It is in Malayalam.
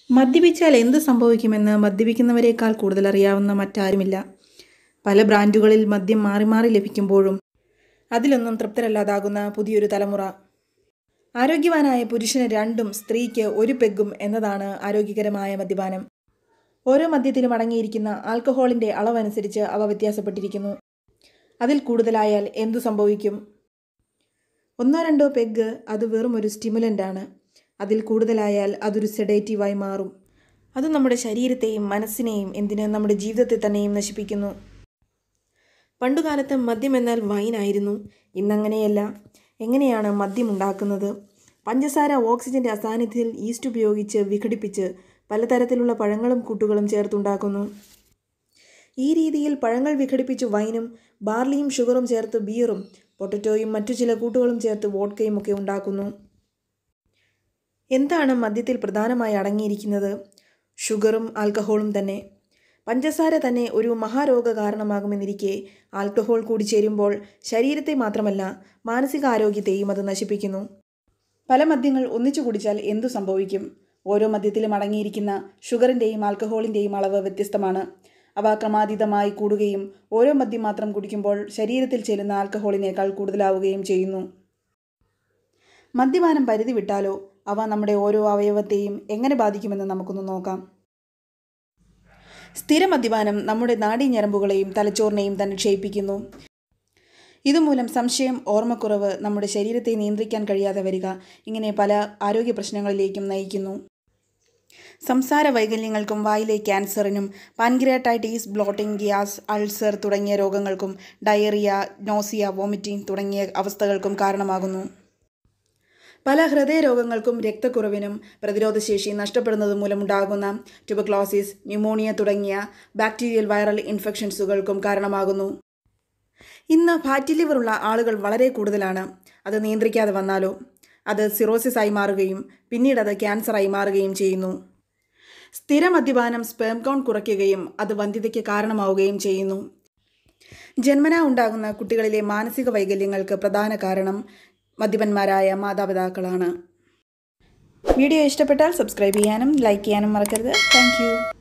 മദ്യപിച്ചാൽ എന്ത് സംഭവിക്കുമെന്ന് മദ്യപിക്കുന്നവരെക്കാൾ കൂടുതൽ അറിയാവുന്ന മറ്റാരുമില്ല പല ബ്രാൻഡുകളിൽ മദ്യം മാറി മാറി ലഭിക്കുമ്പോഴും അതിലൊന്നും തൃപ്തരല്ലാതാകുന്ന പുതിയൊരു തലമുറ ആരോഗ്യവാനായ പുരുഷന് രണ്ടും സ്ത്രീക്ക് ഒരു പെഗ്ഗും എന്നതാണ് ആരോഗ്യകരമായ മദ്യപാനം ഓരോ മദ്യത്തിലും അടങ്ങിയിരിക്കുന്ന ആൽക്കഹോളിൻ്റെ അളവനുസരിച്ച് അവ വ്യത്യാസപ്പെട്ടിരിക്കുന്നു അതിൽ കൂടുതലായാൽ എന്തു സംഭവിക്കും ഒന്നോ രണ്ടോ പെഗ് അത് വെറും ഒരു സ്റ്റിമുലൻ്റ് ആണ് അതിൽ കൂടുതലായാൽ അതൊരു സെഡേറ്റീവായി മാറും അത് നമ്മുടെ ശരീരത്തെയും മനസ്സിനെയും എന്തിന് നമ്മുടെ ജീവിതത്തെ തന്നെയും നശിപ്പിക്കുന്നു പണ്ടുകാലത്ത് മദ്യം എന്നാൽ വൈനായിരുന്നു ഇന്നങ്ങനെയല്ല എങ്ങനെയാണ് മദ്യം ഉണ്ടാക്കുന്നത് പഞ്ചസാര ഓക്സിജന്റെ അസാന്നിധ്യത്തിൽ ഈസ്റ്റ് ഉപയോഗിച്ച് വിഘടിപ്പിച്ച് പലതരത്തിലുള്ള പഴങ്ങളും കൂട്ടുകളും ചേർത്തുണ്ടാക്കുന്നു ഈ രീതിയിൽ പഴങ്ങൾ വിഘടിപ്പിച്ച് വൈനും ബാർലിയും ഷുഗറും ചേർത്ത് ബിയറും പൊട്ടറ്റോയും മറ്റു ചില കൂട്ടുകളും ചേർത്ത് വോഡ്കയും ഒക്കെ ഉണ്ടാക്കുന്നു എന്താണ് മദ്യത്തിൽ പ്രധാനമായി അടങ്ങിയിരിക്കുന്നത് ഷുഗറും ആൽക്കഹോളും തന്നെ പഞ്ചസാര തന്നെ ഒരു മഹാരോഗ കാരണമാകുമെന്നിരിക്കെ ആൽക്കഹോൾ കൂടി ചേരുമ്പോൾ ശരീരത്തെ മാത്രമല്ല മാനസികാരോഗ്യത്തെയും അത് നശിപ്പിക്കുന്നു പല മദ്യങ്ങൾ ഒന്നിച്ചു കുടിച്ചാൽ എന്തു സംഭവിക്കും ഓരോ മദ്യത്തിലും അടങ്ങിയിരിക്കുന്ന ഷുഗറിൻ്റെയും ആൽക്കഹോളിൻ്റെയും അളവ് വ്യത്യസ്തമാണ് അവ ക്രമാതീതമായി കൂടുകയും ഓരോ മദ്യം മാത്രം കുടിക്കുമ്പോൾ ശരീരത്തിൽ ചെല്ലുന്ന ആൽക്കഹോളിനേക്കാൾ കൂടുതലാവുകയും ചെയ്യുന്നു മദ്യപാനം പരിധി വിട്ടാലോ അവ നമ്മുടെ ഓരോ അവയവത്തെയും എങ്ങനെ ബാധിക്കുമെന്ന് നമുക്കൊന്ന് നോക്കാം സ്ഥിര മദ്യപാനം നമ്മുടെ നാഡീഞരമ്പുകളെയും തലച്ചോറിനെയും തന്നെ ക്ഷയിപ്പിക്കുന്നു ഇതുമൂലം സംശയം ഓർമ്മക്കുറവ് നമ്മുടെ ശരീരത്തെ നിയന്ത്രിക്കാൻ കഴിയാതെ വരിക ഇങ്ങനെ പല ആരോഗ്യ പ്രശ്നങ്ങളിലേക്കും നയിക്കുന്നു സംസാര വൈകല്യങ്ങൾക്കും വായിലെ ക്യാൻസറിനും പാൻക്രിയാറ്റൈറ്റീസ് ബ്ലോട്ടിംഗ് ഗ്യാസ് അൾസർ തുടങ്ങിയ രോഗങ്ങൾക്കും ഡയറിയ നോസിയ വോമിറ്റിംഗ് തുടങ്ങിയ അവസ്ഥകൾക്കും കാരണമാകുന്നു പല ഹൃദയരോഗങ്ങൾക്കും രക്തക്കുറവിനും പ്രതിരോധശേഷി നഷ്ടപ്പെടുന്നത് മൂലമുണ്ടാകുന്ന ട്യൂബക്ലോസിസ് ന്യൂമോണിയ തുടങ്ങിയ ബാക്ടീരിയൽ വൈറൽ ഇൻഫെക്ഷൻസുകൾക്കും കാരണമാകുന്നു ഇന്ന് ഫാറ്റി ലിവർ ഉള്ള ആളുകൾ വളരെ കൂടുതലാണ് അത് നിയന്ത്രിക്കാതെ വന്നാലോ അത് സിറോസിസ് ആയി മാറുകയും പിന്നീട് അത് ക്യാൻസറായി മാറുകയും ചെയ്യുന്നു സ്ഥിര മദ്യപാനം സ്പേം കൗണ്ട് കുറയ്ക്കുകയും അത് വന്ധ്യതയ്ക്ക് കാരണമാവുകയും ചെയ്യുന്നു ജന്മനാ ഉണ്ടാകുന്ന കുട്ടികളിലെ മാനസിക വൈകല്യങ്ങൾക്ക് പ്രധാന കാരണം മദ്യപന്മാരായ മാതാപിതാക്കളാണ് വീഡിയോ ഇഷ്ടപ്പെട്ടാൽ സബ്സ്ക്രൈബ് ചെയ്യാനും ലൈക്ക് ചെയ്യാനും മറക്കരുത് താങ്ക്